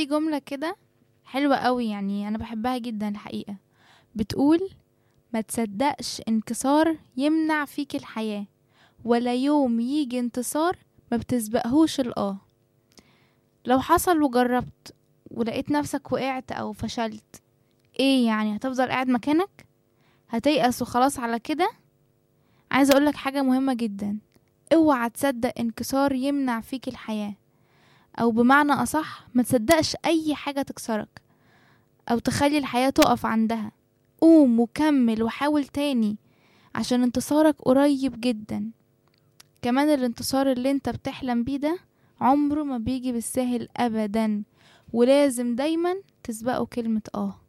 جملة كده حلوة قوي يعني أنا بحبها جدا الحقيقة بتقول ما تصدقش انكسار يمنع فيك الحياة ولا يوم يجي انتصار ما بتسبقهوش الآه لو حصل وجربت ولقيت نفسك وقعت أو فشلت ايه يعني هتفضل قاعد مكانك هتيأس وخلاص على كده عايزة أقولك حاجة مهمة جدا اوعى تصدق انكسار يمنع فيك الحياة أو بمعنى أصح ما تصدقش أي حاجة تكسرك أو تخلي الحياة تقف عندها قوم وكمل وحاول تاني عشان انتصارك قريب جدا كمان الانتصار اللي انت بتحلم بيه ده عمره ما بيجي بالساهل أبدا ولازم دايما تسبقه كلمة اه